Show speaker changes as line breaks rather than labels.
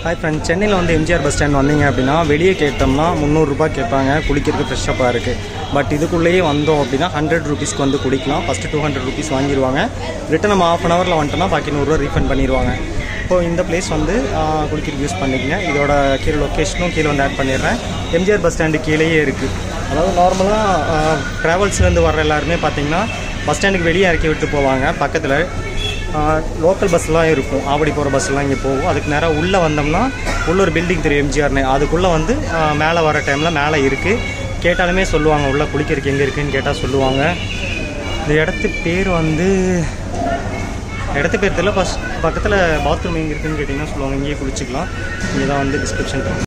hi friends சென்னையில் வந்து MGR bus stand வந்தீங்க அப்படின்னா வெளியே கேட்டோம்னா முந்நூறுரூபா கேட்பாங்க குளிக்கிறதுக்கு ஃப்ரெஷ்ஷப்பாக இருக்குது பட் இதுக்குள்ளேயே வந்தோம் அப்படின்னா ஹண்ட்ரட் ருபீஸ்க்கு வந்து குடிக்கலாம் ஃபஸ்ட்டு டூ ஹண்ட்ரட் ருபீஸ் வாங்கிடுவாங்க ரிட்டன் நம்ம ஆஃப் அன் ஹவரில் வந்துட்டோம்னா பாக்கி நூறுரூவா ரீஃபண்ட் பண்ணிடுவாங்க இப்போ இந்த பிளேஸ் வந்து ஆஹ், குளிக்கிறதுக்கு யூஸ் பண்ணிக்கங்க இதோட கீழே லொக்கேஷனும் கீழே வந்து ஆட் பண்ணிடுறேன் எம்ஜிஆர் பஸ் ஸ்டாண்டு கீழேயே இருக்குது அதாவது நார்மலாக ட்ராவல்ஸ்லேருந்து வர்ற எல்லாருமே பார்த்தீங்கன்னா பஸ் ஸ்டாண்டுக்கு வெளியே இறக்கி விட்டு போவாங்க பக்கத்தில் லோக்கல் பஸ்லாம் இருக்கும் ஆவடி போகிற பஸ்லாம் இங்கே போகும் அதுக்கு நேராக உள்ளே வந்தோம்னா உள்ள ஒரு பில்டிங் தெரியும் எம்ஜிஆர்னு அதுக்குள்ளே வந்து மேலே வர டைமில் மேலே இருக்குது கேட்டாலுமே சொல்லுவாங்க உள்ளே குளிக்கிறதுக்கு எங்கே இருக்குன்னு கேட்டால் சொல்லுவாங்க இந்த இடத்து பேர் வந்து இடத்து பேர் தெரியல ஃபஸ்ட் பக்கத்தில் பாத்ரூம் எங்கே இருக்குன்னு கேட்டிங்கன்னா சொல்லுவாங்க இங்கேயே குளிச்சுக்கலாம் இங்கே தான் வந்து டிஸ்கிரிப்ஷன்